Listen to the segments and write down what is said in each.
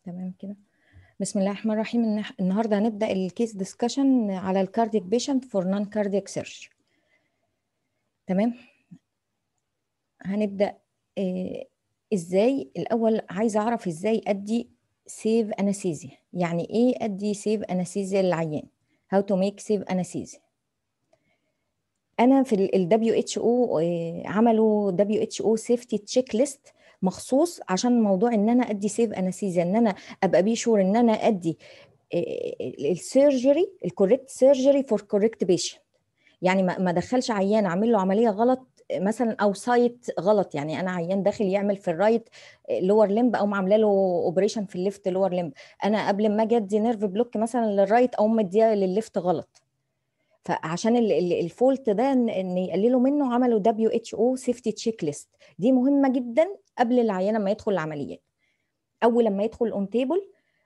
تمام كده بسم الله الرحمن الرحيم النح- النهارده هنبدا الكيس ديسكشن على الكاردياك بيشنت فور نون كاردياك سيرجري تمام هنبدا آه، ازاي الاول عايزه اعرف ازاي ادي سيف انستيزيا يعني ايه ادي سيف انستيزيا للعيان how to make سيف انستيزيا انا في ال WHO آه، عملوا WHO سيفتي تشيك ليست مخصوص عشان موضوع ان انا ادي سيف انستيزيا ان انا ابقى بي شور ان انا ادي السيرجري الكوريكت سيرجري فور كوريكت بيشنت يعني ما ما ادخلش عيان اعمل له عمليه غلط مثلا او سايت غلط يعني انا عيان داخل يعمل في الرايت لور لمب او عامله له اوبريشن في الليفت لور لمب انا قبل ما اجي ادي نيرف بلوك مثلا للرايت او مديها للليفت غلط فعشان ال- ال- الفولت ده ان إن يقللوا منه عملوا دبليو اتش او سيفتي تشيك ليست دي مهمه جدا قبل العيان ما يدخل العمليات اول لما يدخل اون تيبل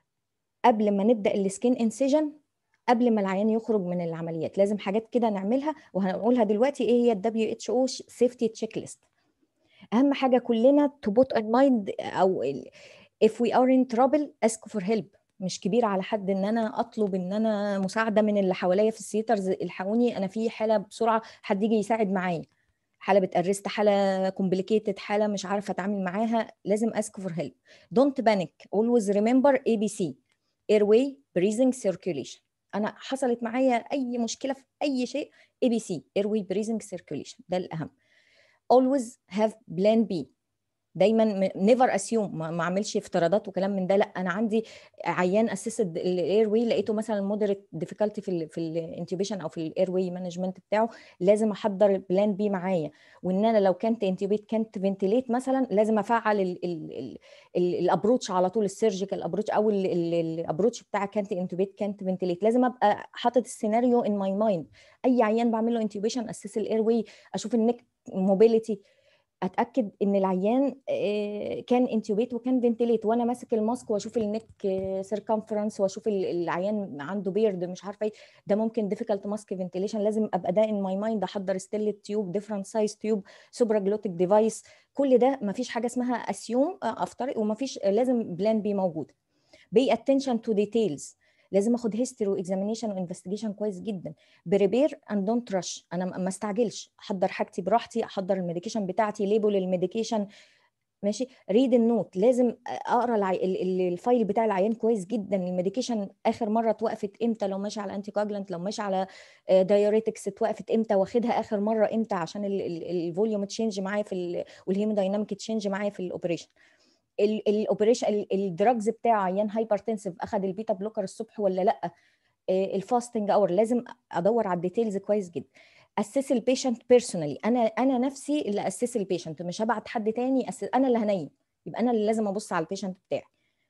قبل ما نبدا السكين انسيجن قبل ما العيان يخرج من العمليات لازم حاجات كده نعملها وهنقولها دلوقتي ايه هي الدبليو اتش او سيفتي تشيك ليست اهم حاجه كلنا to put in mind او ال- if we are in trouble ask for help مش كبير على حد ان انا اطلب ان انا مساعده من اللي حواليا في السيترز الحقوني انا في حاله بسرعه حد يجي يساعد معايا حاله بتأرست حاله كومبليكيتد حاله مش عارفه اتعامل معاها لازم ask for help don't panic always remember ABC airway breathing circulation انا حصلت معايا اي مشكله في اي شيء ABC airway breathing circulation ده الاهم always have plan B دايما نيفر اسيوم ما ما اعملش افتراضات وكلام من ده لا انا عندي عيان اسسد الاير واي لقيته مثلا مودريت ديفيكالتي في ال في الانتيوبيشن او في الاير واي مانجمنت بتاعه لازم احضر البلان بي معايا وان انا لو كانت انتيوبيت كانت فنتليت مثلا لازم افعل الابروتش على طول السيرجيكال ابروتش او الابروتش بتاع كانت انتيوبيت كانت فنتليت لازم ابقى حاطط السيناريو ان ماي مايند اي عيان بعمل له انتيوبيشن اسس الاير واي اشوف النك موبيليتي اتاكد ان العيان آه، كان انتوبيت وكان فنتليت وانا ماسك الماسك واشوف النك سيركمفرنس واشوف ال- العيان عنده بيرد مش عارفه ايه ده ممكن ديفيكالت ماسك فنتيليشن لازم ابقى ده ان ماي مايند احضر ستيل تيوب ديفرنت سايز تيوب سوبرا جلوتيك ديفايس كل ده مفيش حاجه اسمها اسيوم افترض ومفيش لازم بلان بي موجود بي اتنشن تو ديتيلز لازم اخد هيستوري واكزامينيشن وانفستيجيشن كويس جدا بريبير اند دونت رش انا ما ما استعجلش احضر حاجتي براحتي احضر الميديكيشن بتاعتي ليبل الميديكيشن ماشي ريد النوت لازم اقرا العي... ال- ال- الفايل بتاع العيان كويس جدا الميديكيشن اخر مره اتوقفت امتى لو ماشي على انتي كواجلانت لو ماشي على دايوريتكس اتوقفت امتى واخدها اخر مره امتى عشان الفوليوم تشينج معايا في ال... والهيمودايناميك تشينج معايا في الاوبريشن الاوبريشن الدراجز بتاع عيان هايبرتنسيف اخد البيتا بلوكر الصبح ولا لا الفاستنج اور لازم ادور على الديتيلز كويس جدا اسس البيشنت بيرسونالي انا انا نفسي اللي اسس البيشنت مش هبعت حد تاني أسس انا اللي هنيم يبقى انا اللي لازم ابص على البيشنت بتاعي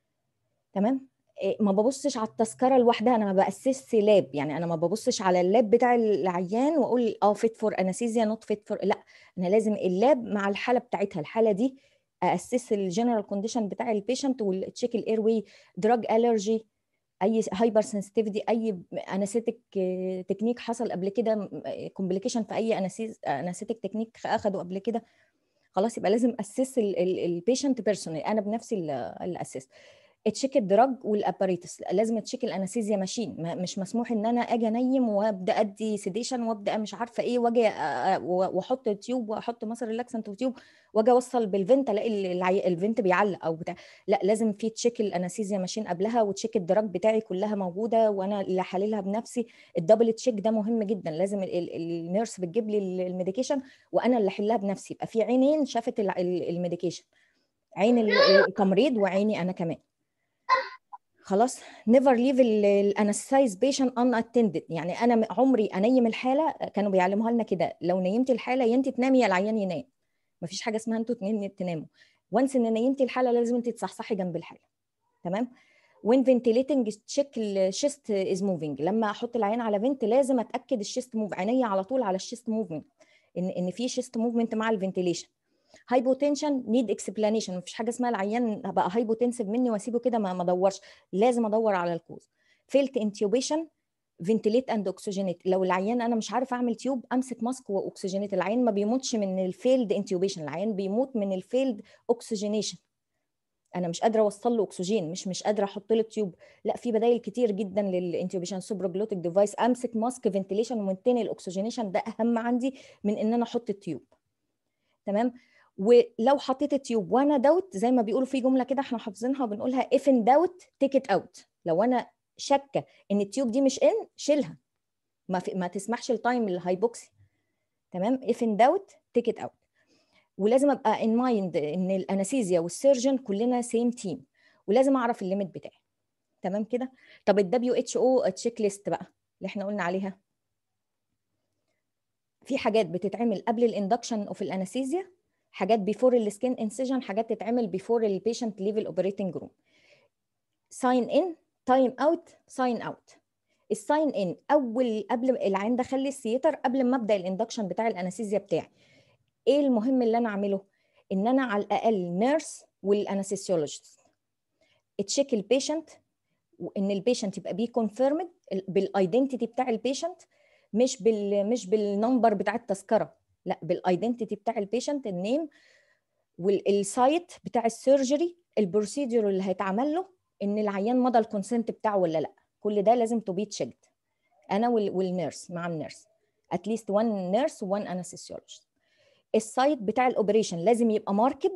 تمام إيه، ما ببصش على التذكره لوحدها انا ما باسسش لاب يعني انا ما ببصش على اللاب بتاع العيان واقول اه فيت فور انستيزيا نوت فيت فور لا انا لازم اللاب مع الحاله بتاعتها الحاله دي اسس الجنرال كونديشن بتاع البيشنت والتشيك الاير واي دراج الرجي اي هايبر سنسيتيفيتي اي انستيك تكنيك حصل قبل كده كومبليكيشن في اي انستيك تكنيك اخده قبل كده خلاص يبقى لازم اسس البيشنت بيرسونال انا بنفسي اللي اللي اسس تشيك الدراج والاباريتس لازم تشيك الانستيزيا ماشين ما- مش مسموح ان انا اجي انيم وابدا ادي سيديشن وابدا مش عارفه ايه واجي أ- أ- واحط تيوب واحط مثلا ريلاكسنت وتيوب واجي اوصل بالفنت الاقي ال- العي- الفنت بيعلق او بتاع لا لازم في تشيك الانستيزيا ماشين قبلها وتشيك الدراج بتاعي كلها موجوده وانا اللي حللها بنفسي الدبل تشيك ده مهم جدا لازم ال- ال- النيرس بتجيب لي ال- الميديكيشن وانا اللي احلها بنفسي يبقى في عينين شافت ال- ال- الميديكيشن عين ال- التمريض وعيني انا كمان خلاص نيفر ليف الانستايز بيشنت ان اتندد يعني انا م- عمري انيم الحاله كانوا بيعلموها لنا كده لو نيمتي الحاله يا انت تنامي يا العيان ينام مفيش حاجه اسمها انتوا اتنين تناموا وانس ان نيمتي الحاله لازم انت تصحصحي جنب الحاله تمام when ventilating check الشيست is moving لما احط العين على فنت لازم اتاكد الشيست موف عينيا على طول على الشيست موفمنت ان ان في شيست موفمنت مع الفنتيليشن هايبوتنشن نيد اكسبلانيشن مفيش حاجه اسمها العيان بقى هايبوتنسيف مني واسيبه كده ما ما ادورش لازم ادور على الكوز فيلت انتيوبيشن فنتليت اند اوكسجينيت لو العيان انا مش عارف اعمل تيوب امسك ماسك واكسجينيت العيان ما بيموتش من الفيلد انتيوبيشن العيان بيموت من الفيلد اوكسجينيشن انا مش قادره اوصل له اكسجين مش مش قادره احط له تيوب لا في بدائل كتير جدا للانتوبيشن سوبروجلوتيك ديفايس امسك ماسك فنتيليشن ومنتني الاكسجينيشن ده اهم عندي من ان انا احط التيوب تمام ولو حطيت التيوب وانا داوت زي ما بيقولوا في جمله كده احنا حافظينها وبنقولها if in doubt take it out لو انا شاكه ان التيوب دي مش ان شيلها ما في ما تسمحش التايم الهايبوكسي تمام if in doubt take it out ولازم ابقى ان مايند ان الانستيزيا والسيرجن كلنا سيم تيم ولازم اعرف الليميت بتاعي تمام كده طب الدبليو اتش او تشيك ليست بقى اللي احنا قلنا عليها في حاجات بتتعمل قبل الاندكشن اوف الانستيزيا حاجات بيفور السكين انسيجن حاجات تتعمل بيفور البيشنت ليفل اوبريتنج روم ساين ان تايم اوت ساين اوت الساين ان اول قبل العين دخل لي السيتر قبل ما ابدا الاندكشن بتاع الانستيزيا بتاعي ايه المهم اللي انا اعمله ان انا على الاقل نيرس والانستيسيولوجيست تشيك البيشنت وان البيشنت يبقى بيه كونفيرمد بالايدنتيتي بتاع البيشنت مش بال مش بالنمبر بتاع التذكره لا بالايدنتيتي بتاع البيشنت النيم والسايت بتاع السيرجري البروسيدور اللي هيتعمل له ان العيان مضى الكونسنت بتاعه ولا لا كل ده لازم تو بي تشيكد انا والنيرس مع النيرس اتليست وان نيرس وان انستيسيولوجيست السايت بتاع الاوبريشن لازم يبقى ماركد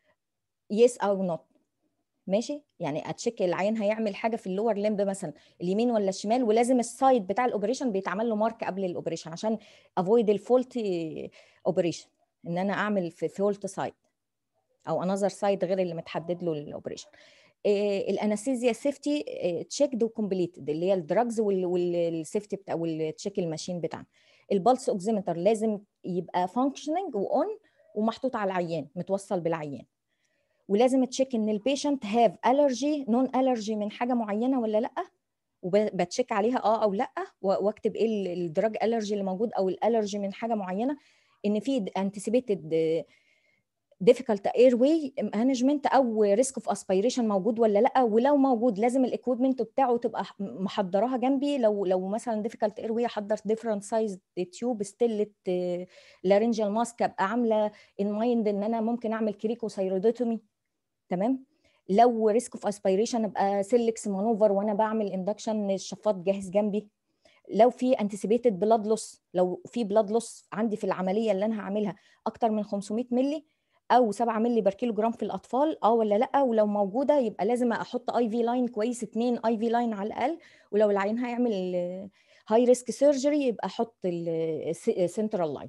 يس او نوت ماشي يعني اتشيك العيان هيعمل حاجه في اللور لمب مثلا اليمين ولا الشمال ولازم السايت بتاع الاوبريشن بيتعمل له مارك قبل الاوبريشن عشان افويد الفولت اوبريشن ان انا اعمل في فولت سايت او انذر سايت غير اللي متحدد له الاوبريشن الانستيزيا سيفتي تشيكد وكومبليتد اللي هي الدراجز والسيفتي بتاع والتشيك الماشين بتاعنا البلس اوكسيمتر لازم يبقى فانكشننج واون ومحطوط على العيان متوصل بالعيان ولازم تشيك ان البيشنت هاف الرجي نون الرجي من حاجه معينه ولا لا وبتشيك عليها اه او لا واكتب ايه الدراج الرجي اللي موجود او الالرجي من حاجه معينه ان في انتسيبيتد difficult airway management او ريسك اوف اسبيريشن موجود ولا لا ولو موجود لازم الاكويبمنت بتاعه تبقى محضراها جنبي لو لو مثلا difficult airway احضر different size تيوب ستيلت لارنجال ماسك ابقى عامله ان مايند ان انا ممكن اعمل كريكوسايرودوتومي تمام لو ريسك اوف اسبيريشن ابقى سيلكس مانوفر وانا بعمل اندكشن الشفاط جاهز جنبي لو في انتسيبيتد بلاد لوس لو في بلاد لوس عندي في العمليه اللي انا هعملها اكتر من 500 مللي او 7 مللي بر كيلو جرام في الاطفال اه ولا لا ولو موجوده يبقى لازم احط اي في لاين كويس اثنين اي في لاين على الاقل ولو العيان هيعمل هاي ريسك سيرجري يبقى احط السنترال لاين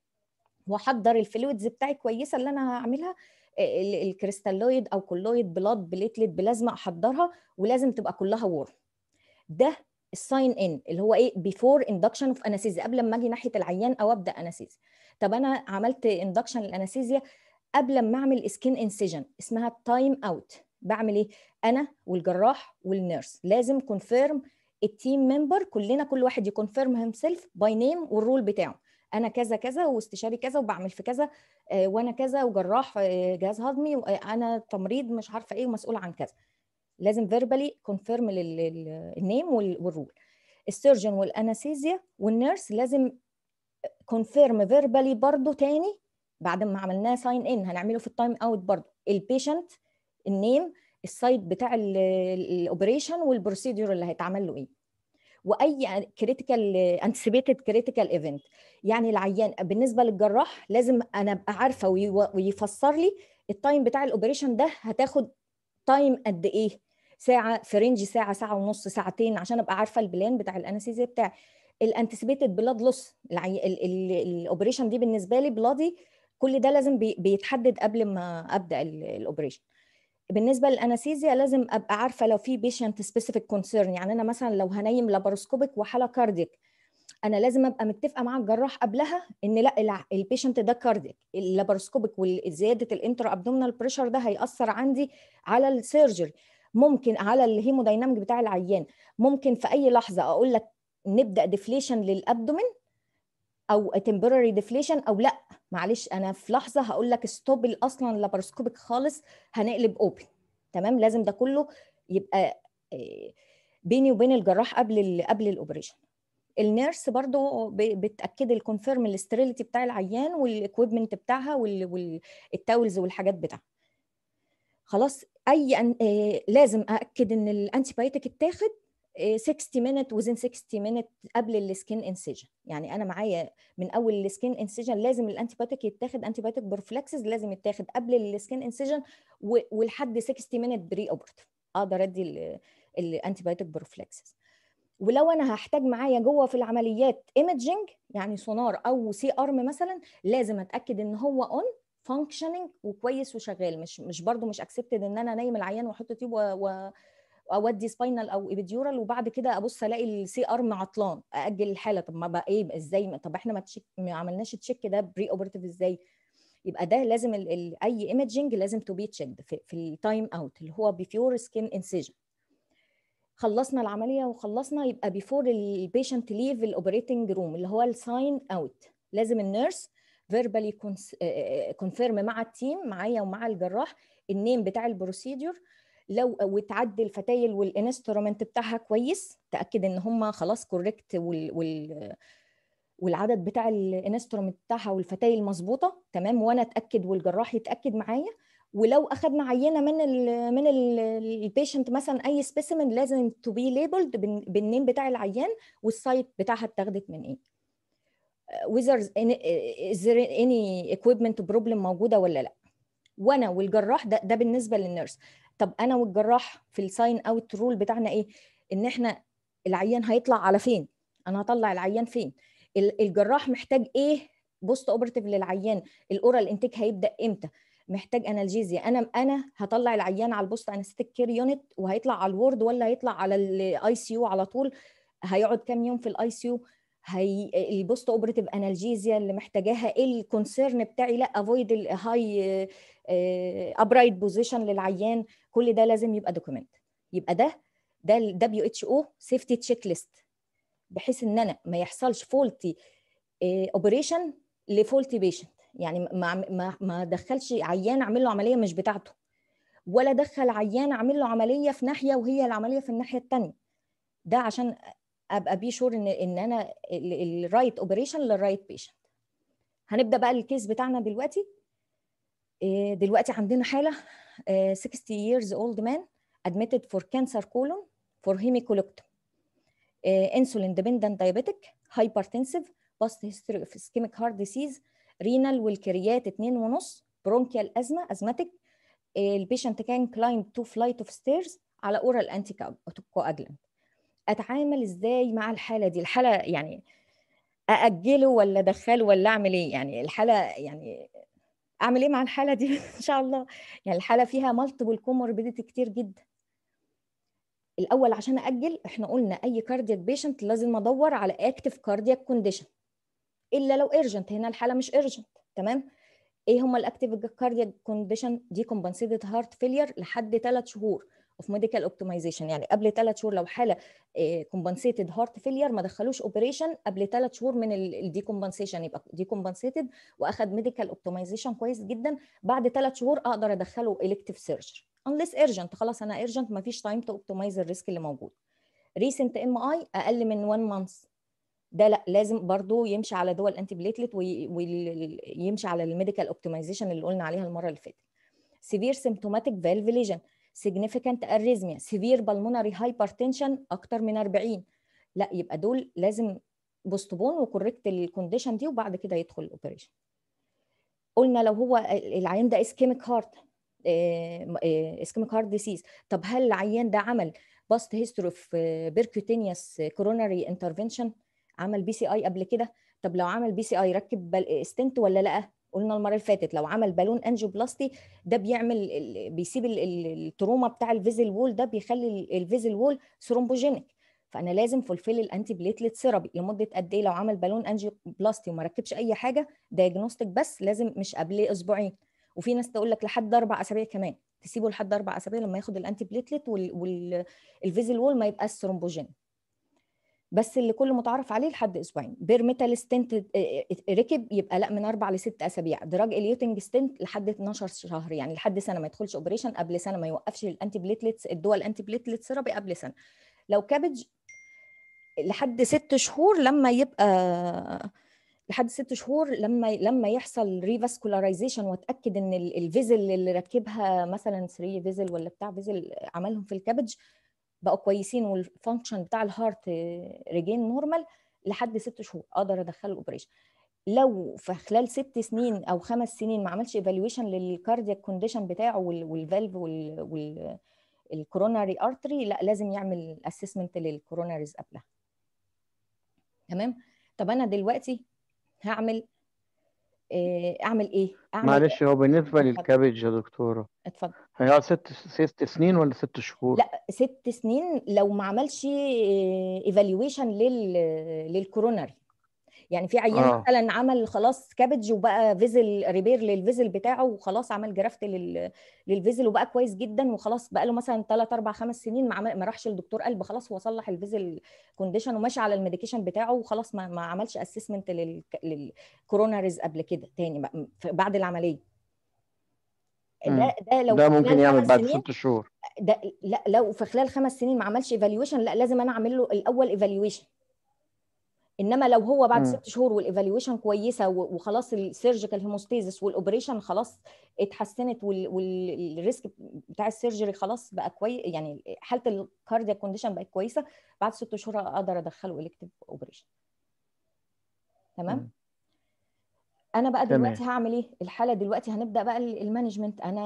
واحضر الفلويدز بتاعي كويسه اللي انا هعملها الكريستالويد او كولويد بلاد بليتلت بلازما احضرها ولازم تبقى كلها وورم ده الساين ان اللي هو ايه بيفور اندكشن اوف انستيزيا قبل ما اجي ناحيه العيان او ابدا انستيزيا طب انا عملت اندكشن للانستيزيا قبل ما اعمل سكين انسيجن اسمها تايم اوت بعمل ايه انا والجراح والنيرس لازم كونفيرم التيم ممبر كلنا كل واحد يكونفيرم هيم سيلف باي نيم والرول بتاعه انا كذا كذا واستشاري كذا وبعمل في كذا آه وانا كذا وجراح آه جهاز هضمي وانا تمريض مش عارفه ايه ومسؤول عن كذا لازم فيربالي كونفيرم النيم والرول السيرجن والانستيزيا والنيرس لازم كونفيرم فيربالي برضو تاني بعد ما عملناه ساين ان هنعمله في التايم اوت برضو البيشنت النيم السايت بتاع الاوبريشن والبروسيدور اللي هيتعمل له ايه واي كريتيكال انتسيبيتد كريتيكال ايفنت يعني العيان بالنسبه للجراح لازم انا ابقى عارفه ويفسر لي التايم بتاع الاوبريشن ده هتاخد تايم قد ايه ساعه في رينج ساعه ساعه ونص ساعتين عشان ابقى عارفه البلان بتاع الانستيزيا بتاعي الانتسيبيتد بلاد لوس الاوبريشن دي بالنسبه لي بلادي كل ده لازم بيتحدد قبل ما ابدا الاوبريشن بالنسبه للانستيزيا لازم ابقى عارفه لو في بيشنت سبيسيفيك كونسيرن يعني انا مثلا لو هنيم لاباروسكوبيك وحاله كارديك انا لازم ابقى متفقه مع الجراح قبلها ان لا البيشنت ده كارديك اللاباروسكوبيك وزياده الانترا ابدومينال بريشر ده هياثر عندي على السيرجري ممكن على الهيمودايناميك بتاع العيان ممكن في اي لحظه اقول لك نبدا ديفليشن للابدومين او تمبراري ديفليشن او لا معلش انا في لحظه هقول لك ستوب اصلا لاباروسكوبيك خالص هنقلب اوبن تمام لازم ده كله يبقى بيني وبين الجراح قبل قبل الاوبريشن النيرس برضو بتاكد الكونفيرم الاستريليتي بتاع العيان والاكويبمنت بتاعها والتاولز والحاجات بتاعها خلاص اي أن... آه لازم ااكد ان الانتي بايوتيك اتاخد 60 minute within 60 minute قبل السكين انسيجن يعني انا معايا من اول السكين انسيجن لازم الانتي بايوتيك يتاخد انتي بايوتيك بروفلاكسس لازم يتاخد قبل السكين انسيجن ولحد 60 minute بري اوبرتيف اقدر ادي الانتي بايوتيك بروفلاكسس ولو انا هحتاج معايا جوه في العمليات ايمجنج يعني سونار او سي ارم مثلا لازم اتاكد ان هو اون فانكشننج وكويس وشغال مش مش برده مش اكسبتد ان انا نايم العيان واحط تيوب و... اودي سباينال او ايبيديورال وبعد كده ابص الاقي السي ارم عطلان ااجل الحاله طب ما بقى ايه ازاي طب احنا ما, تشيك ما عملناش تشيك ده بري اوبرتيف ازاي يبقى ده لازم ال ال اي ايمجنج لازم تو بي تشيكد في, في التايم اوت اللي هو بيفور سكين انسيجن خلصنا العمليه وخلصنا يبقى بيفور البيشنت ليف الاوبريتنج روم اللي هو الساين اوت لازم النيرس فيربالي كونفيرم مع التيم معايا ومع الجراح النيم بتاع البروسيدور لو وتعدي الفتايل والانسترومنت بتاعها كويس تاكد ان هم خلاص كوريكت وال, وال والعدد بتاع الانسترومنت بتاعها والفتايل مظبوطه تمام وانا اتاكد والجراح يتاكد معايا ولو اخذنا عينه من ال من البيشنت مثلا اي سبيسيمن لازم تو بي ليبلد بالنيم بتاع العيان والسايت بتاعها اتاخدت من ايه whether is there any equipment problem موجوده ولا لا وانا والجراح ده ده بالنسبه للنيرس طب انا والجراح في الساين اوت رول بتاعنا ايه ان احنا العيان هيطلع على فين انا هطلع العيان فين الجراح محتاج ايه بوست اوبرتيف للعيان الاورال انتيك هيبدا امتى محتاج انالجيزيا انا انا هطلع العيان على البوست انستيك كير يونت وهيطلع على الورد ولا هيطلع على الاي سي يو على طول هيقعد كام يوم في الاي سي يو هي البوست اوبرتيف انالجيزيا اللي محتاجاها ايه الكونسيرن بتاعي لا افويد الهاي ابرايت بوزيشن للعيان كل ده لازم يبقى دوكيمنت يبقى ده ده الدبليو اتش او سيفتي تشيك ليست بحيث ان انا ما يحصلش فولتي اوبريشن لفولتي بيشنت يعني ما ما ما دخلش عيان اعمل له عمليه مش بتاعته ولا دخل عيان اعمل له عمليه في ناحيه وهي العمليه في الناحيه الثانيه ده عشان ابقى بي شور ان ان انا الرايت اوبريشن للرايت بيشنت هنبدا بقى الكيس بتاعنا دلوقتي دلوقتي عندنا حاله 60 years old man admitted for cancer colon for hemicolectomy insulin dependent diabetic hypertensive past history of ischemic heart disease renal والكريات 2.5 bronchial asthma asthmatic البيشنت كان climb two flight of stairs على oral anticoagulant اتعامل ازاي مع الحاله دي الحاله يعني ااجله ولا ادخله ولا اعمل ايه يعني الحاله يعني اعمل ايه مع الحاله دي ان شاء الله يعني الحاله فيها مالتيبل كوموربيديتي كتير جدا الاول عشان ااجل احنا قلنا اي كاردياك بيشنت لازم ادور على اكتف كاردياك كونديشن الا لو ايرجنت هنا الحاله مش ايرجنت تمام ايه هم الاكتف كاردياك كونديشن دي كومبنسيتد هارت فيلير لحد 3 شهور اوف ميديكال اوبتمايزيشن يعني قبل 3 شهور لو حاله كومبنسيتد هارت فيلير ما دخلوش اوبريشن قبل 3 شهور من الديكومبنسيشن يبقى ديكومبنسيتد واخد ميديكال اوبتمايزيشن كويس جدا بعد 3 شهور اقدر ادخله الكتيف سيرجري انليس ايرجنت خلاص انا ايرجنت ما فيش تايم تو اوبتمايز الريسك اللي موجود ريسنت ام اي اقل من 1 مانث ده لا لازم برضو يمشي على دول انتي بليتلت ويمشي على الميديكال اوبتمايزيشن اللي قلنا عليها المره اللي فاتت سيفير سيمتوماتيك فالف ليجن significant arrhythmia severe pulmonary hypertension اكتر من 40 لا يبقى دول لازم بوستبون وكوريكت الكونديشن دي وبعد كده يدخل الاوبريشن قلنا لو هو العيان ده اسكيميك هارت اسكيميك هارت ديسيز طب هل العيان ده عمل باست هيستوري في بيركوتينيوس كوروناري انترفنشن عمل بي سي اي قبل كده طب لو عمل بي سي اي ركب ستنت ولا لا قلنا المره اللي فاتت لو عمل بالون انجيوبلاستي ده بيعمل بيسيب التروما بتاع الفيزل وول ده بيخلي الفيزل وول ثرومبوجينيك فانا لازم فولفيل الانتي بليتلت سيرابي لمده قد ايه لو عمل بالون انجيوبلاستي وما ركبش اي حاجه دايجنوستيك بس لازم مش قبل اسبوعين وفي ناس تقول لك لحد اربع اسابيع كمان تسيبه لحد اربع اسابيع لما ياخد الانتي بليتلت والفيزل وول ما يبقاش ثرومبوجينيك بس اللي كل متعارف عليه لحد اسبوعين بير ميتال ستنت ركب يبقى لا من اربع لست اسابيع دراج اليوتنج ستنت لحد 12 شهر يعني لحد سنه ما يدخلش اوبريشن قبل سنه ما يوقفش الانتي بليتلتس الدول الانتي بليتلت سيرابي قبل سنه لو كابج لحد ست شهور لما يبقى لحد ست شهور لما لما يحصل ريفاسكولاريزيشن واتاكد ان الفيزل اللي ركبها مثلا 3 فيزل ولا بتاع فيزل عملهم في الكبج بقوا كويسين والفانكشن بتاع الهارت ريجين نورمال لحد ست شهور اقدر ادخله الاوبريشن لو في خلال ست سنين او خمس سنين ما عملش ايفالويشن للكاردياك كونديشن بتاعه والفالف والكوروناري ارتري لا لازم يعمل اسسمنت للكوروناريز قبلها تمام طب انا دلوقتي هعمل اعمل ايه اعمل معلش هو بالنسبة للكابج يا دكتورة اتفضل هيقعد ست ست سنين ولا ست شهور؟ لا ست سنين لو ما عملش ايفالويشن لل للكوروناري يعني في عيان آه. مثلا عمل خلاص كابج وبقى فيزل ريبير للفيزل بتاعه وخلاص عمل جرافت لل... للفيزل وبقى كويس جدا وخلاص بقى له مثلا 3 4 5 سنين ما, عمل... ما راحش لدكتور قلب خلاص هو صلح الفيزل كونديشن وماشي على الميديكيشن بتاعه وخلاص ما, ما عملش اسسمنت لل... للكوروناريز قبل كده تاني بقى- بعد العمليه مم. ده ده لو ده في ممكن خلال يعمل خمس بعد سنين ست شهور ده لا لو في خلال خمس سنين ما عملش ايفالويشن لا لازم انا اعمل له الاول ايفالويشن انما لو هو بعد مم. ست شهور والايفالويشن كويسه و- وخلاص السيرجيكال هيموستيزس والاوبريشن خلاص اتحسنت وال- والريسك بتاع السيرجري خلاص بقى كويس يعني حاله الكاردياك كونديشن بقت كويسه بعد ست شهور اقدر ادخله الكتيف اوبريشن تمام مم. انا بقى تمام. دلوقتي هعمل ايه الحاله دلوقتي هنبدا بقى ال- المانجمنت انا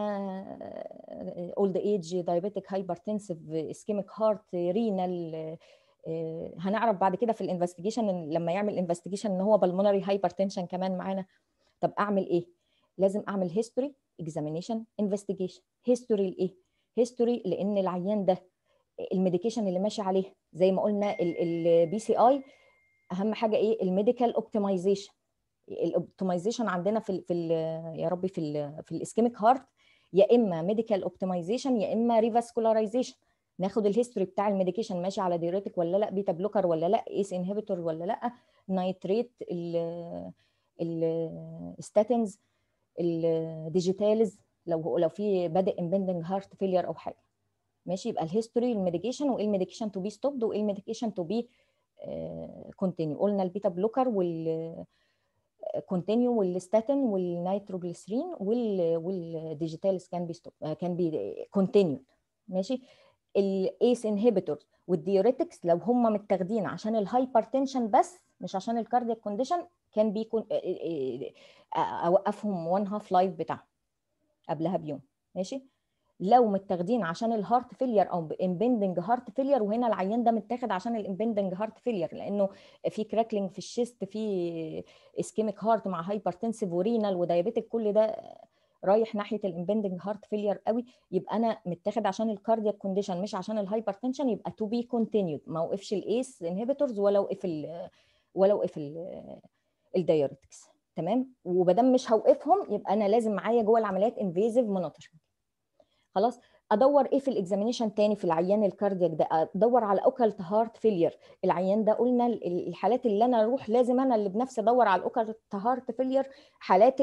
اولد ايج دايابيتك هايبرتنسيف اسكيميك هارت رينال هنعرف بعد كده في الانفستيجيشن لما يعمل انفستيجيشن ان هو بالمونري هايبرتنشن كمان معانا طب اعمل ايه لازم اعمل هيستوري اكزامينيشن انفستيجيشن هيستوري لايه هيستوري لان العيان ده الميديكيشن اللي ماشي عليه زي ما قلنا البي سي اي اهم حاجه ايه الميديكال اوبتمايزيشن الاوبتمايزيشن عندنا في ال في ال يا ربي في ال في الاسكيميك هارت يا اما ميديكال اوبتمايزيشن يا اما ريفاسكولاريزيشن ناخد الهيستوري بتاع الميديكيشن ماشي على ديوريتك ولا لا بيتا بلوكر ولا لا ايس انهبيتور ولا لا نايتريت الستاتينز الديجيتالز لو لو في بادئ امبندنج هارت فيلير او حاجه ماشي يبقى الهيستوري الميديكيشن وايه الميديكيشن تو بي ستوبد وايه الميديكيشن تو بي كونتينيو قلنا البيتا بلوكر وال كونتينيو والستاتين والنيتروجليسرين والديجيتالز كان بي ستوب كان بي كونتينيو ماشي الايس انهبيتورز والديوريتكس لو هم متاخدين عشان الهايبرتنشن بس مش عشان الكاردياك كونديشن كان بيكون اوقفهم وان هاف لايف بتاعهم قبلها بيوم ماشي لو متاخدين عشان الهارت فيلير او امبندنج هارت فيلير وهنا العيان ده متاخد عشان الامبندنج هارت فيلير لانه في كراكلينج في الشيست في اسكيميك هارت مع هايبرتنسيف ورينال ودايابيتك كل ده رايح ناحيه الامبندنج هارت فيلير قوي يبقى انا متاخد عشان الكاردياك كونديشن مش عشان الهايبرتنشن يبقى تو بي كونتينيود ما وقفش الايس انهبيتورز ولا وقف ال ولا وقف الدايوريتكس تمام وبدام مش هوقفهم يبقى انا لازم معايا جوه العمليات انفيزيف مونيتورنج خلاص ادور ايه في الاكزامينيشن تاني في العيان الكاردياك ده ادور على اوكالت هارت فيلير العيان ده قلنا الحالات اللي انا اروح لازم انا اللي بنفسي ادور على الاوكالت هارت فيلير حالات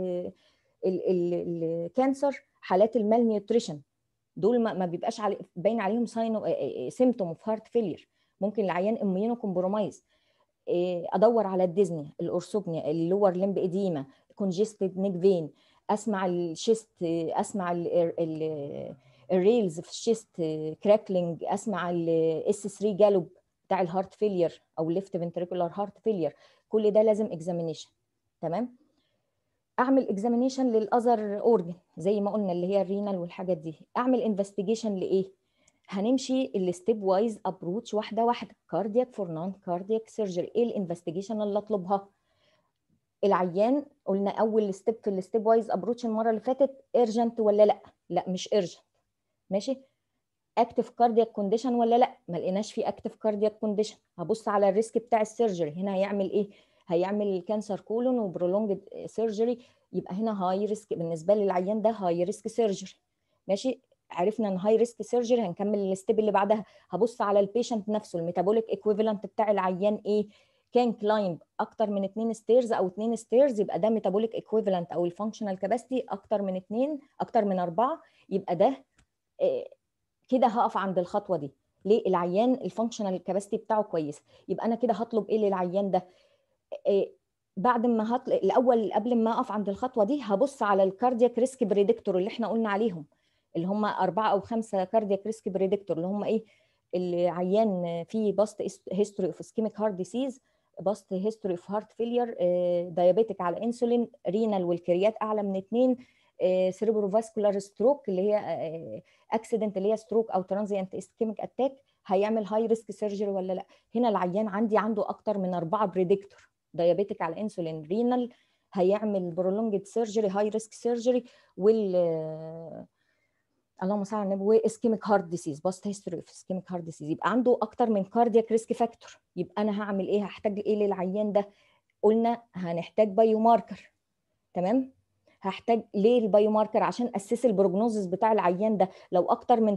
الكانسر حالات المال نيوتريشن دول ما, ما بيبقاش علي باين عليهم ساين سيمتوم اوف هارت فيلير ممكن العيان اميونو كومبرومايز ادور على الديزني الارثوبنيا اللور لمب اديما كونجستد نيك فين اسمع الشيست اسمع الريلز في الشيست كراكلينج اسمع الاس 3 جالوب بتاع الهارت فيلير او ليفت فنتريكولار هارت فيلير كل ده لازم اكزامينيشن تمام اعمل اكزامينيشن للاذر اورجن زي ما قلنا اللي هي الرينال والحاجات دي اعمل انفستيجيشن لايه هنمشي الستيب وايز ابروتش واحده واحده كاردياك فور نون كاردياك سيرجري ايه الانفستيجيشن اللي اطلبها العيان قلنا اول ستيب في الستيب وايز ابروتش المره اللي فاتت ارجنت ولا لا لا مش ارجنت ماشي اكتف كاردياك كونديشن ولا لا ما لقيناش في اكتف كاردياك كونديشن هبص على الريسك بتاع السيرجري هنا هيعمل ايه هيعمل كانسر كولون وبرولونج سيرجري يبقى هنا هاي ريسك بالنسبه للعيان ده هاي ريسك سيرجري ماشي عرفنا ان هاي ريسك سيرجري هنكمل الستيب اللي بعدها هبص على البيشنت نفسه الميتابوليك ايكويفالنت بتاع العيان ايه كان كلايمب اكتر من 2 ستيرز او 2 ستيرز يبقى ده ميتابوليك ايكويفالنت او الفانكشنال كاباسيتي اكتر من 2 اكتر من 4 يبقى ده إيه كده هقف عند الخطوه دي ليه العيان الفانكشنال كاباسيتي بتاعه كويس يبقى انا كده هطلب ايه للعيان ده إيه بعد ما هطل... الاول قبل ما اقف عند الخطوه دي هبص على الكاردياك ريسك بريدكتور اللي احنا قلنا عليهم اللي هم اربعه او خمسه كاردياك ريسك بريدكتور اللي هم ايه اللي عيان فيه باست هيستوري اوف اسكيميك هارت ديسيز باست هيستوري اوف هارت فيلير دايابيتك على انسولين رينال والكريات اعلى من اثنين سيريبرو فاسكولار ستروك اللي هي اكسيدنت اللي هي ستروك او ترانزيانت اسكيميك اتاك هيعمل هاي ريسك سيرجري ولا لا هنا العيان عندي عنده اكتر من اربعه بريدكتور دايابيتك على انسولين رينال هيعمل برولونجد سيرجري هاي ريسك سيرجري وال اللهم صل على النبي واسكيميك هارت ديسيز باست هيستوري اوف اسكيميك هارت ديسيز يبقى عنده اكتر من كاردياك ريسك فاكتور يبقى انا هعمل ايه هحتاج ايه للعيان ده قلنا هنحتاج بايو ماركر تمام هحتاج ليه البايو ماركر عشان اسس البروجنوزس بتاع العيان ده لو اكتر من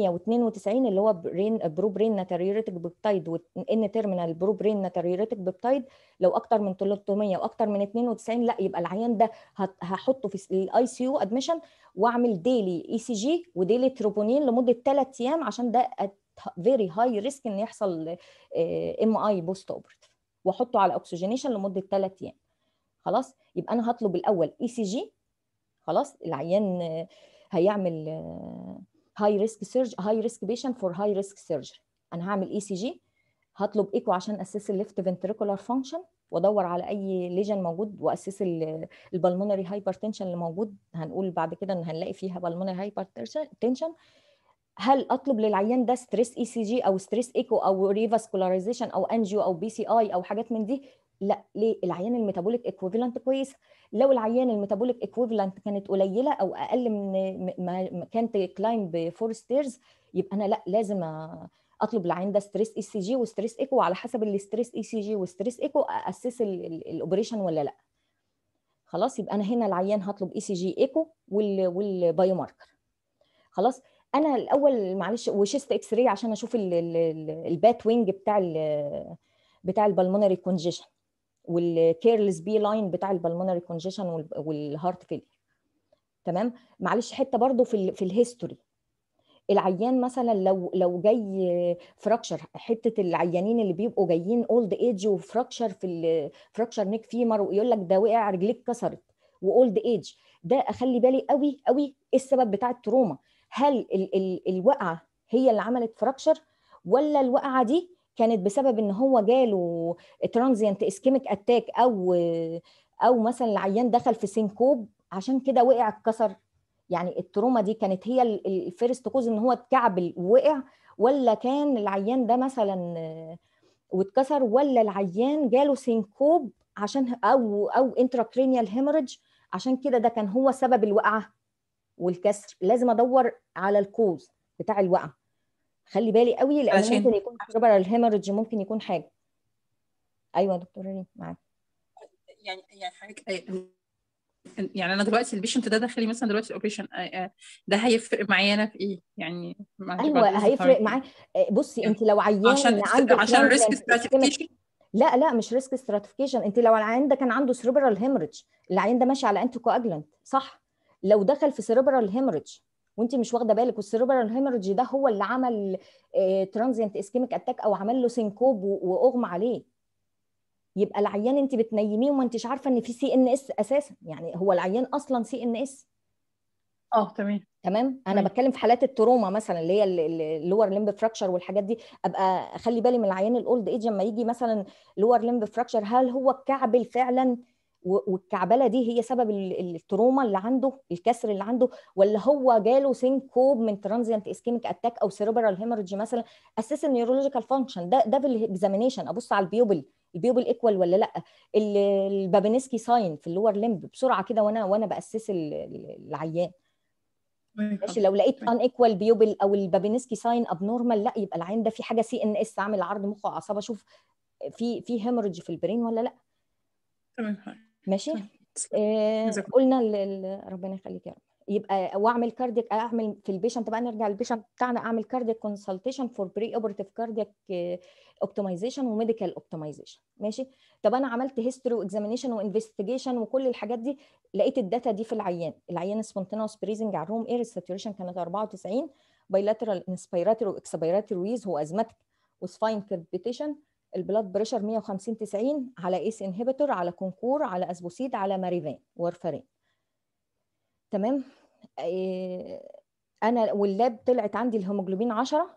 392 اللي هو برين برو برين ناتريوريتك بيبتايد وان تيرمينال برو برين ناتريوريتك بيبتايد لو اكتر من 300 واكتر من 92 لا يبقى العيان ده هحطه في الاي سي يو ادميشن واعمل ديلي اي سي جي وديلي تروبونين لمده 3 ايام عشان ده فيري هاي ريسك ان يحصل ام اي بوست اوبرتيف واحطه على اكسجينيشن لمده 3 ايام خلاص يبقى انا هطلب الاول اي سي جي خلاص العيان هيعمل هاي ريسك سيرج هاي ريسك بيشنت فور هاي ريسك سيرجري انا هعمل اي سي جي هطلب ايكو عشان اسس الليفت فنتريكولار فانكشن وادور على اي ليجن موجود واسس البلمونري هايبرتنشن اللي موجود هنقول بعد كده ان هنلاقي فيها بالمونري هايبرتنشن هل اطلب للعيان ده ستريس اي سي جي او ستريس ايكو او ريفاسكولاريزيشن او انجيو او بي سي اي او حاجات من دي لا ليه العيان الميتابوليك ايكويفالنت كويس لو العيان الميتابوليك ايكويفالنت كانت قليله او اقل من ما كانت كلاين بفور ستيرز يبقى انا لا لازم اطلب العيان ده ستريس اي سي جي وستريس ايكو وعلى حسب الستريس اي سي جي وستريس ايكو اسس الاوبريشن ولا لا خلاص يبقى انا هنا العيان هطلب اي سي جي ايكو والبايو ماركر خلاص انا الاول معلش وشيست اكس راي عشان اشوف البات وينج بتاع ال بتاع البلمونري كونجيشن والكيرلس بي لاين بتاع البلمونري كونجيشن والهارت فيلير تمام معلش حته برضو في ال في الهيستوري العيان مثلا لو لو جاي فراكشر حته العيانين اللي بيبقوا جايين اولد ايج وفراكشر في فراكشر نيك فيمر ويقول لك ده وقع رجليك اتكسرت واولد ايج ده اخلي بالي قوي قوي ايه السبب بتاع التروما هل ال ال الوقعه هي اللي عملت فراكشر ولا الوقعه دي كانت بسبب ان هو جاله ترانزيانت اسكيميك اتاك او او مثلا العيان دخل في سينكوب عشان كده وقع اتكسر يعني التروما دي كانت هي الفيرست كوز ان هو اتكعبل ووقع ولا كان العيان ده مثلا واتكسر ولا العيان جاله سينكوب عشان او او انتراكرينيال هيموريدج عشان كده ده كان هو سبب الوقعه والكسر لازم ادور على الكوز بتاع الوقعه خلي بالي قوي لان علشان- ممكن يكون سيربرال هيموريدج ممكن يكون حاجه ايوه يا دكتوره ريم معاك يعني يعني حضرتك يعني انا دلوقتي البيشنت ده داخلي مثلا دلوقتي الاوبريشن ده هيفرق معايا انا في ايه يعني معلش بعد ايوه إذن هيفرق حضرتك. معاك بصي انت لو عيان عشان عندك عشان ريسك transient ischemic- ستراتيفيكيشن لا لا مش ريسك ستراتيفيكيشن انت لو العيان ده كان عنده سيربرال هيموريدج العيان ده ماشي على انتي كواجلانت صح لو دخل في سيربرال هيموريدج وانت مش واخده بالك والسيربرال هيموريدج ده هو اللي عمل ترانزيانت اسكيميك اتاك او عمل له سينكوب و- واغمى عليه يبقى العيان انت بتنيميه وما انتش عارفه ان في سي ان اس اساسا يعني هو العيان اصلا سي ان اس اه تمام تمام انا تمام. بتكلم في حالات التروما مثلا اللي هي اللور ليمب فراكشر والحاجات دي ابقى اخلي بالي من العيان الاولد ايج لما يجي مثلا لور ليمب فراكشر هل هو الكعبل فعلا و- والكعبله دي هي سبب ال- التروما اللي عنده الكسر اللي عنده ولا هو جاله سينكوب من ترانزيانت اسكيميك اتاك او سيربرال هيموريدج مثلا اساس النيورولوجيكال فانكشن ده ده في الاكزامينيشن ابص على البيوبل البيوبل ايكوال ولا لا ال- البابينسكي ساين في اللور ليمب بسرعه كده وانا وانا باسس ال- ال- العيان ماشي لو لقيت ان ايكوال بيوبل او البابينسكي ساين ابنورمال لا يبقى العين ده في حاجه سي ان اس عامل عرض مخ واعصاب اشوف في في هيموريدج في البرين ولا لا تمام ماشي تمام. آه جزاكم قلنا ال- ال- ربنا يخليك يا رب يبقى واعمل كاردياك اعمل في البيشنت بقى نرجع للبيشنت بتاعنا اعمل كاردياك كونسلتيشن فور بري اوبرتيف كاردياك اوبتمايزيشن وميديكال اوبتمايزيشن ماشي طب انا عملت هيستوري واكزامينيشن وانفستيجيشن وكل الحاجات دي لقيت الداتا دي في العيان العيان سبونتينوس بريزنج على الروم اير الساتوريشن كانت 94 بايلاترال انسبيراتوري واكسبيراتوري ويز هو ازماتيك وسفاين كربيتيشن البلاد بريشر 150 90 على ايس انهبيتور على كونكور على اسبوسيد على ماريفان وارفارين تمام إيه انا واللاب طلعت عندي الهيموجلوبين 10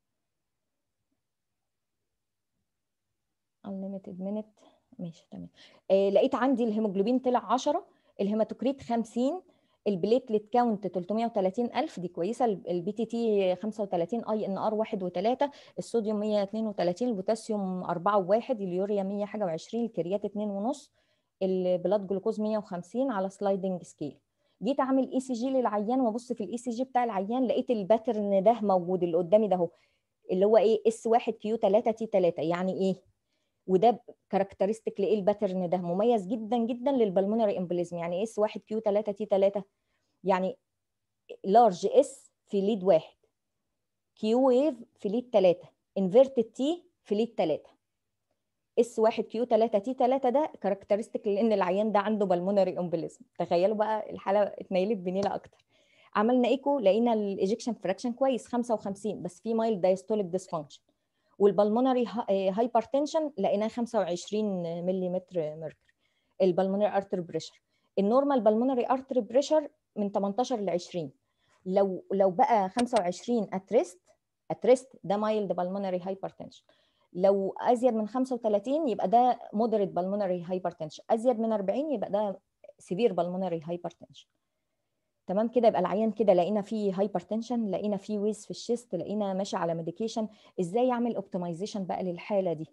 unlimited minute ماشي تمام إيه لقيت عندي الهيموجلوبين طلع 10 الهيماتوكريت 50 البليتلت كاونت 330000 دي كويسه البي تي تي 35 اي ان ار 1 و3 الصوديوم 132 البوتاسيوم 4 و1 اليوريا 100 حاجه و20 الكريات 2 ونص البلاد جلوكوز 150 على سلايدنج سكيل جيت اعمل اي سي جي للعيان وابص في الاي سي جي بتاع العيان لقيت الباترن ده موجود اللي قدامي ده اهو اللي هو ايه اس 1 كيو 3 تي 3 يعني ايه وده كاركترستيك لايه الباترن ده مميز جدا جدا للبلمونري امبوليزم يعني اس 1 كيو 3 تي 3 يعني لارج اس في ليد واحد كيو ويف في ليد 3 انفيرتد تي في ليد 3 اس 1 كيو 3 تي 3 ده كاركترستيك لان العيان ده عنده بالمونري امبوليزم تخيلوا بقى الحاله اتنيلت بنيله اكتر عملنا ايكو لقينا الايجكشن فراكشن كويس 55 بس في مايل دايستوليك ديسفانكشن والبلمونري هايبرتنشن لقيناه 25 ملم ميركوري البلمونري ارتر بريشر النورمال بالمونري ارتر بريشر من 18 ل 20 لو لو بقى 25 اتريست اتريست ده مايلد بالمونري هايبرتنشن لو ازيد من 35 يبقى ده مودريت بالمونري هايبرتنشن ازيد من 40 يبقى ده سيفير بالمونري هايبرتنشن تمام كده يبقى العيان كده لقينا فيه هايبرتنشن لقينا فيه ويز في الشيست لقينا ماشي على ميديكيشن ازاي اعمل اوبتمايزيشن بقى للحاله دي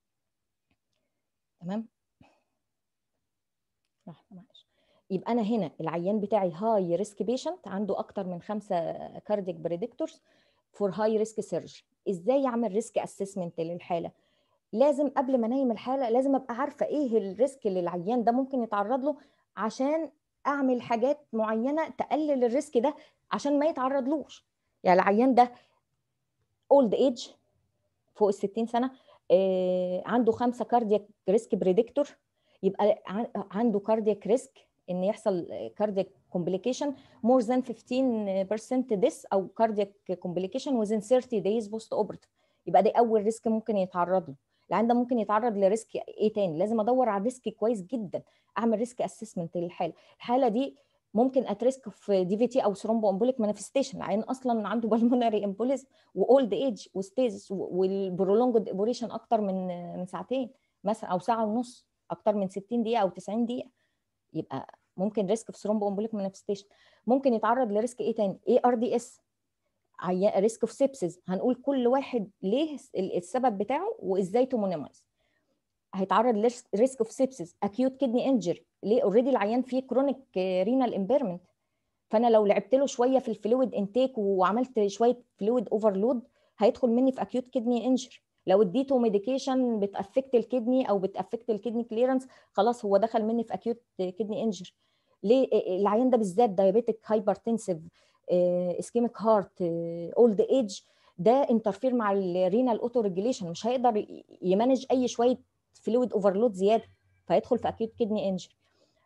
تمام معلش يبقى انا هنا العيان بتاعي هاي ريسك بيشنت عنده اكتر من خمسه كاردياك بريدكتورز فور هاي ريسك سيرجري ازاي اعمل ريسك اسسمنت للحاله لازم قبل ما انيم الحاله لازم ابقى عارفه ايه الريسك اللي العيان ده ممكن يتعرض له عشان اعمل حاجات معينه تقلل الريسك ده عشان ما يتعرضلوش يعني العيان ده اولد ايج فوق ال 60 سنه آه عنده خمسه كاردياك ريسك بريدكتور يبقى عنده كاردياك ريسك ان يحصل كاردياك كومبليكيشن مور ذان 15% ديس او كاردياك كومبليكيشن within 30 days بوست اوبرتيف يبقى ده اول ريسك ممكن يتعرض له العيان ده ممكن يتعرض لريسك ايه تاني لازم ادور على ريسك كويس جدا اعمل ريسك اسسمنت للحاله الحاله دي ممكن اتريسك في دي في تي او ثرومبو امبوليك مانيفستيشن العيان اصلا عنده بالمونري امبوليزم واولد ايج وستيز والبرولونجد ابوريشن اكتر من من ساعتين مثلا او ساعه ونص اكتر من 60 دقيقه او 90 دقيقه يبقى ممكن ريسك في ثرومبو امبوليك مانيفستيشن ممكن يتعرض لريسك ايه تاني اي ار دي اس ريسك في سيبسز هنقول كل واحد ليه السبب بتاعه وازاي تو مينيمايز هيتعرض لريسك اوف سيبسز اكيوت كدني انجري ليه اوريدي العيان فيه كرونيك رينال امبيرمنت فانا لو لعبت له شويه في الفلويد انتيك وعملت شويه فلويد اوفرلود هيدخل مني في اكيوت كدني انجري لو اديته ميديكيشن بتافكت الكدني او بتافكت الكدني كليرنس خلاص هو دخل مني في اكيوت كدني انجري ليه العيان ده بالذات دايابيتك هايبرتنسيف اسكيميك هارت اولد ايج ده انترفير مع الرينال اوتو ريجوليشن مش هيقدر يمانج اي شويه فلويد اوفرلود زياده فيدخل في اكيوت كدني انجري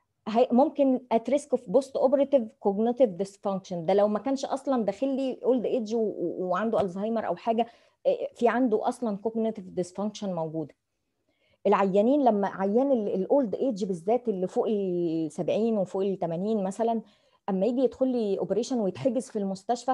ممكن ات ريسك اوف بوست اوبريتيف كوجنيتيف ديسفانكشن ده لو ما كانش اصلا داخل لي اولد ايج وعنده الزهايمر او حاجه في عنده اصلا كوجنيتيف ديسفانكشن موجوده العيانين لما عيان الاولد ايج بالذات اللي فوق ال 70 وفوق ال 80 مثلا اما يجي يدخل لي اوبريشن ويتحجز في المستشفى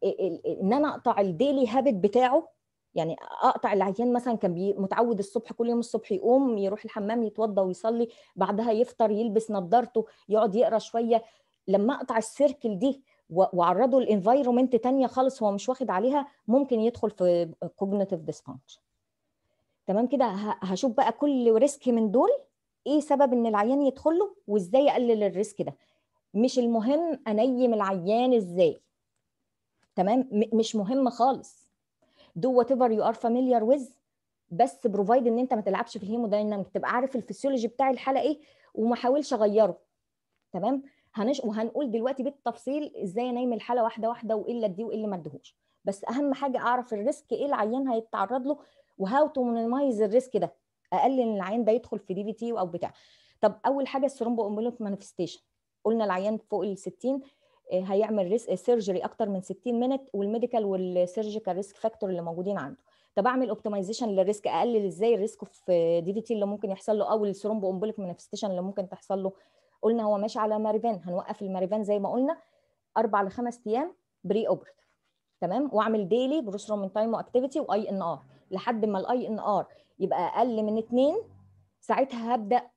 ان انا اقطع الديلي هابت بتاعه يعني اقطع العيان مثلا كان متعود الصبح كل يوم الصبح يقوم يروح الحمام يتوضى ويصلي بعدها يفطر يلبس نظارته يقعد يقرا شويه لما اقطع السيركل دي واعرضه لانفايرومنت تانية خالص هو مش واخد عليها ممكن يدخل في كوجنيتيف ديسفانكشن تمام كده هشوف بقى كل ريسك من دول ايه سبب ان العيان يدخل له وازاي اقلل الريسك ده مش المهم انيم العيان ازاي تمام مش مهم خالص do whatever you are familiar with بس بروفايد ان انت ما تلعبش في الهيمودايناميك تبقى عارف الفسيولوجي بتاع الحاله ايه وما حاولش اغيره تمام هنش وهنقول دلوقتي بالتفصيل ازاي انيم الحاله واحده واحده وايه اللي اديه وايه اللي ما اديهوش بس اهم حاجه اعرف الريسك ايه العيان هيتعرض له وهاو تو مينيمايز الريسك ده اقلل ان العيان ده يدخل في دي في تي او بتاع طب اول حاجه الثرومبو امبوليك مانيفستيشن قلنا العيان فوق ال 60 هيعمل ريسك سيرجري اكتر من 60 مينت والميديكال والسيرجيكال ريسك فاكتور اللي موجودين عنده طب اعمل اوبتمايزيشن للريسك اقلل ازاي الريسك في دي في تي اللي ممكن يحصل له او الثرومبو امبوليك مانيفستيشن اللي ممكن تحصل له قلنا هو ماشي على ماريفان هنوقف الماريفان زي ما قلنا اربع لخمس ايام بري اوبرت تمام واعمل ديلي بروسترومين تايم واكتيفيتي واي ان ار لحد ما الاي ان ار يبقى اقل من 2 ساعتها هبدا